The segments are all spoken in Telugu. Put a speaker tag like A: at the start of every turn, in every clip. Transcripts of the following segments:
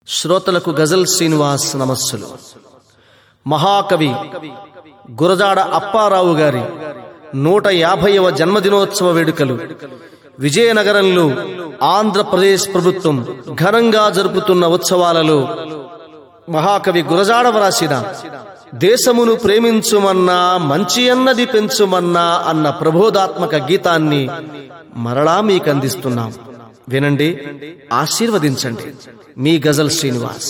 A: శ్రోతలకు గజల్ శ్రీనివాస్ నమస్సులు మహాకవి గురజాడ అప్పారావు గారి నూట యాభైవ జన్మదినోత్సవ వేడుకలు విజయనగరంలో ఆంధ్రప్రదేశ్ ప్రభుత్వం ఘనంగా జరుపుతున్న ఉత్సవాలలో మహాకవి గురజాడ వ్రాసిన దేశమును ప్రేమించుమన్నా మంచి అన్నది పెంచుమన్నా అన్న ప్రబోధాత్మక గీతాన్ని మరలా మీకు అందిస్తున్నాం వినండి ఆశీర్వదించండి మీ గజల్ శ్రీనివాస్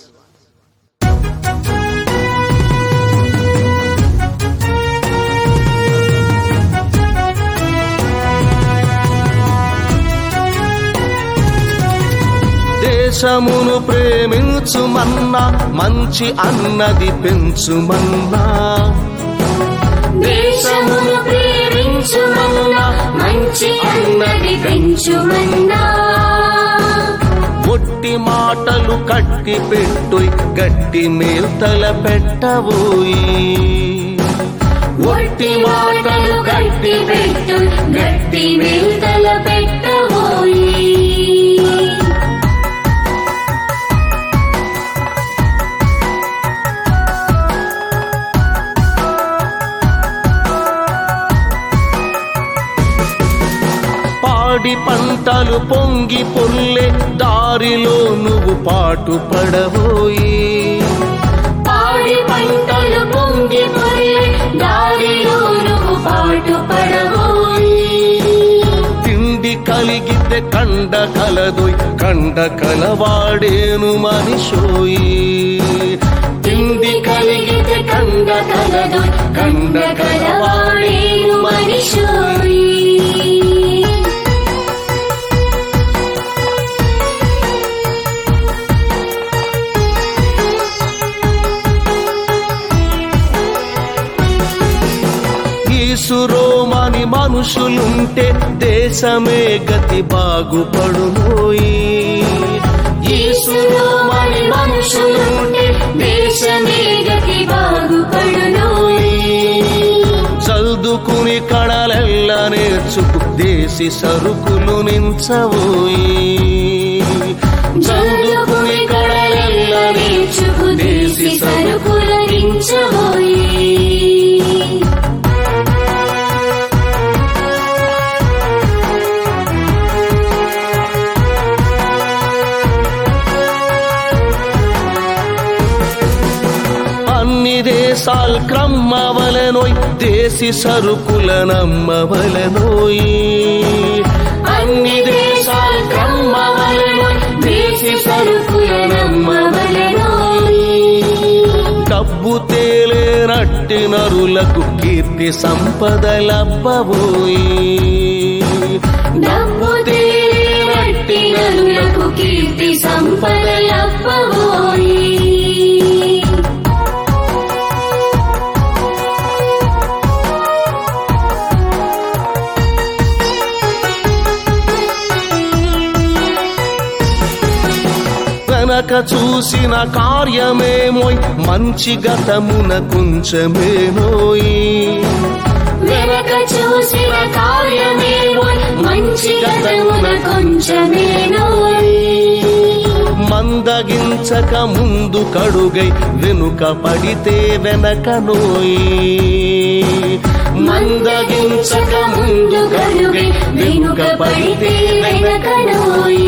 A: దేశమును ప్రేమించుమన్నా మంచి అన్నది పెంచుమన్నా
B: దేశమును ప్రేమించుమన్నా మంచి అన్నది పెంచుమన్నా
A: ఒట్టి మాటలు కట్టి పెట్టు గట్టి మేల్తల పెట్టబోయి
B: ఒట్టి మాటలు గట్టి పెట్టు గట్టి మేల్తల పెట్టబోయి
A: పాడి పంటలు పొంగి పొల్లే దారిలో నువ్వు పాటు పడబోయి
B: పాడి పంటలు పొంగి పొర్లే దారిలో నువ్వు పాటు పడబోయి
A: తిండి కలిగితే కండ కలదోయ్ కండ కలవాడేను మనిషోయి తిండి కలిగితే కండ కలదు కండ కలవాడేను మనిషోయి ఈసురోమని మనుషులుంటే దేశమే గతి బాగుపడునోయి
B: యేసులో మరి మనుషులుంటే దేశమే గతి బాగుపడునోయి
A: చదువుకుని కళలెల్ల నేర్చుకు దేశి సరుకులు నించబోయి చదువుకుని కళలెల్ల
B: నేర్చుకు దేశి సరుకులరించబోయి
A: అన్ని దేశాల్ క్రమ్మవలనోయ్ దేశి సరుకుల నమ్మవలనోయి అన్ని దేశాల్ క్రమ్మవలనోయ్
B: దేశి సరుకులనమ్మవలెనోయి
A: డబ్బు తేలేనట్టి నరులకు కీర్తి సంపదలబ్బబోయి
B: డబ్బు తేనట్టి నరులకు కీర్తి సంపదలప్పబోయి
A: వెనక చూసిన కార్యమేమోయ్ మంచి గతమున కొంచెమేనోయి
B: వెనక చూసిన కార్యమేమో మంచి గతమున కొంచెమేనోయి
A: మందగించక ముందు కడుగై వెనుక పడితే వెనక నోయి మందగించక ముందు కడుగై వెనుక పడితే వెనక
B: వెనకనోయి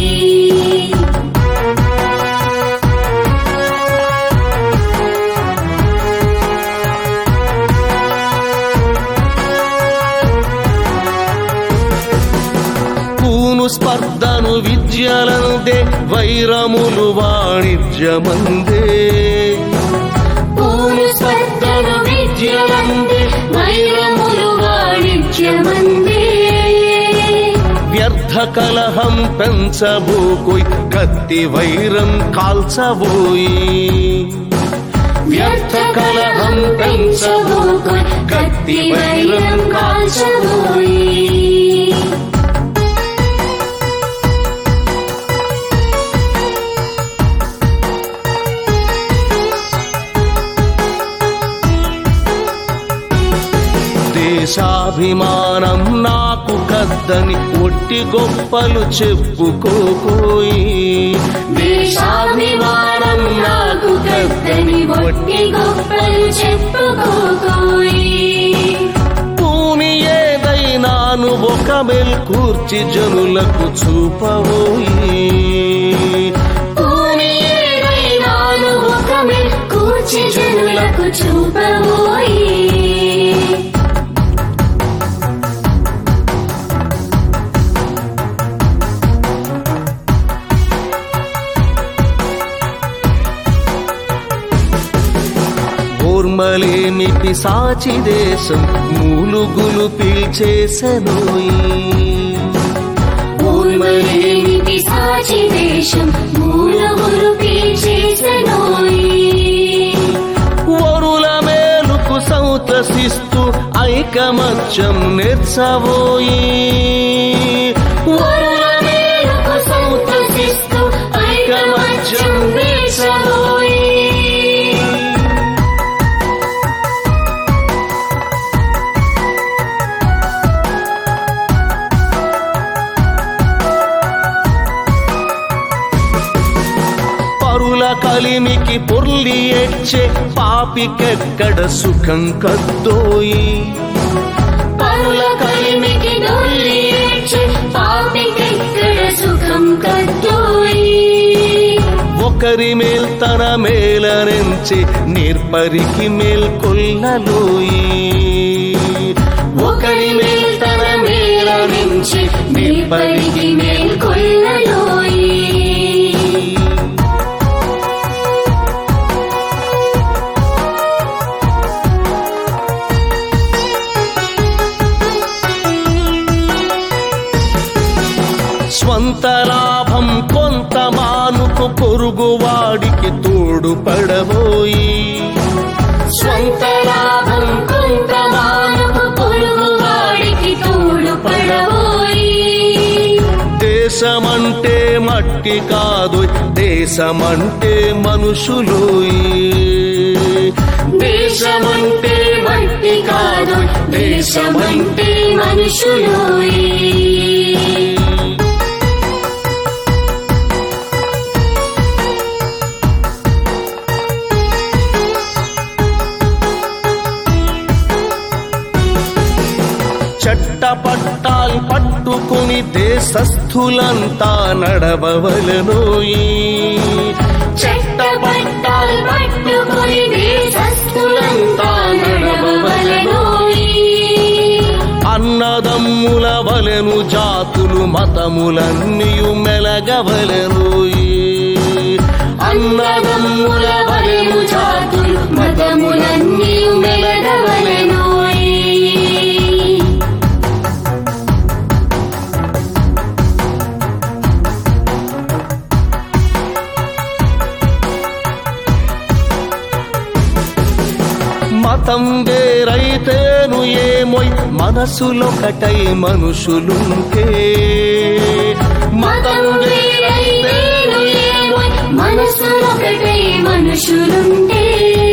A: పూను స్పర్ధను విద్యలందే వైరములు వాణిజ్యమందే
B: పూలు స్పర్ధను విద్యలందే వైరములు వాణిజ్యమందే
A: వ్యర్థ కలహం పెంచబోకోయ్ కత్తి వైరం కాల్చబోయి వ్యర్థ కలహం పెంచబోకోయ్ కత్తి వైరం కాల్చబోయి దేశాభిమానం నాకు కద్దని ఒట్టి గొప్పలు చెప్పుకోకోయి
B: దేశాభిమానం ఒట్టి గొప్పలు చెప్పుకోకోయి
A: పూని ఏదైనాను ఒక కూర్చి జనులకు చూపబోయి
B: పూని ఏదైనాను ఒక కూర్చి జనులకు చూపబోయి
A: ఓర్మలేని పిశాచి దేశం మూలుగులు పీల్చేసెనోయి
B: ఊర్మలేని పిశాచి వేషం మూలగురు పీల్చేసెనోయి
A: వరుల మేలుకు సంతసిస్తూ ఐకమత్యం నెచ్చబోయి
B: వరుల మేలుకు సంతసిస్తూ ఐకమత్యం వేసబోయి
A: పరుల కలిమికి పొర్లి ఎచ్చే పాపికెక్కడ సుఖం కద్దోయి
B: పరుల కలిమికి దొల్లి ఏడ్చే పాపికెక్కడ సుఖం కద్దోయి
A: ఒకరి మేల్ తన మేలనెంచి నిర్పరికి మేల్కొల్లలోయి
B: ఒకరి మేల్ తన మేలనించి నిర్పరికి మేల్కొల్లలోయి
A: స్వంత లాభం కొంత మానుకు పొరుగువాడికి తోడు పడబోయి
B: స్వంత లాభం కొంత మానవు పొరుగు వాడికి తోడు పడబోయి
A: దేశమంటే మట్టి కాదు దేశమంటే మనుషులోయి
B: దేశమంటే మట్టి కాదు దేశమంటే మనుషులోయి
A: చట్ట పట్టాలు పట్టుకుని దేశస్థులంతా నడవవలనోయి
B: చెట్ట పట్టాలు పట్టుకుని దేశస్థులంతా నడవవలెనోయి.
A: అన్నదమ్ముల వలెను జాతులు మతములన్నీయు మెలగవలెనోయి
B: అన్నదమ్ముల వలెను జాతులు మతములన్నీ మెలగవలెనోయి.
A: మతం వేరైతేను ఏమోయ్ మనసులొకటై మనుషులుంటే
B: మతం వేరైతేను ఏమోయ్ మనసులొకటే మనుషులుంటే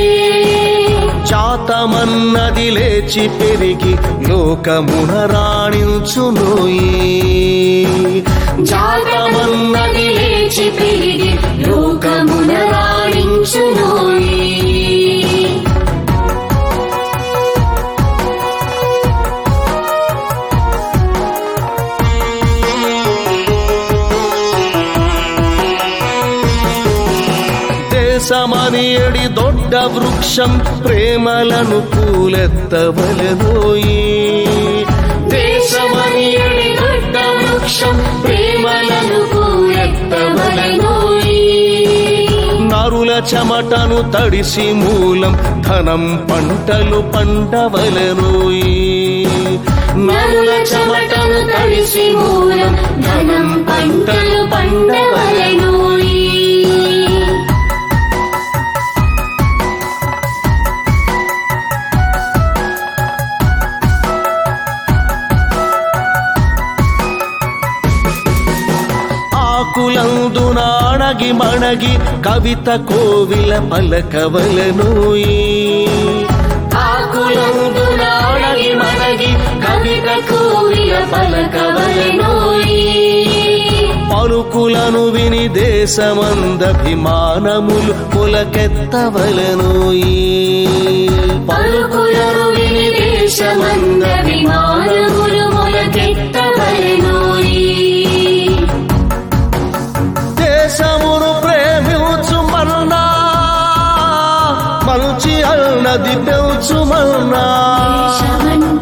A: జాతమన్నది లేచి పెరిగి లోకమున రాణించునోయి
B: జాతమన్నది లేచి పెరిగి లోకమున రాణించునోయి
A: దేశమని ఎడి దొడ్డ వృక్షం ప్రేమలను పూలెత్తవలెనోయి
B: దేశమని ఎడి దొడ్డ వృక్షం ప్రేమలను పూరెత్తవలెనోయి
A: నరుల చెమటను తడిసి మూలం ధనం పంటలు పండవలెనోయి
B: నరుల చెమటను తడిసి మూలం ధనం పంటలు పండవలెనోయి
A: ఆకులందున అణగి మణగి కవిత కోవిల పలకవలనోయి
B: ఆకులందున అణగి మణగి కవిత కోవిల పలకవలెనోయి
A: పలుకులను విని దేశమందభిమానములు పులకెత్తవలనోయి
B: పలుకులను విని దేశమంద విమానములు మొలకెత్తవలెనోయి
A: దేశమును ప్రేమించుమన్నా మంచి అన్నది పెంచుమన్నా
B: దేశమంత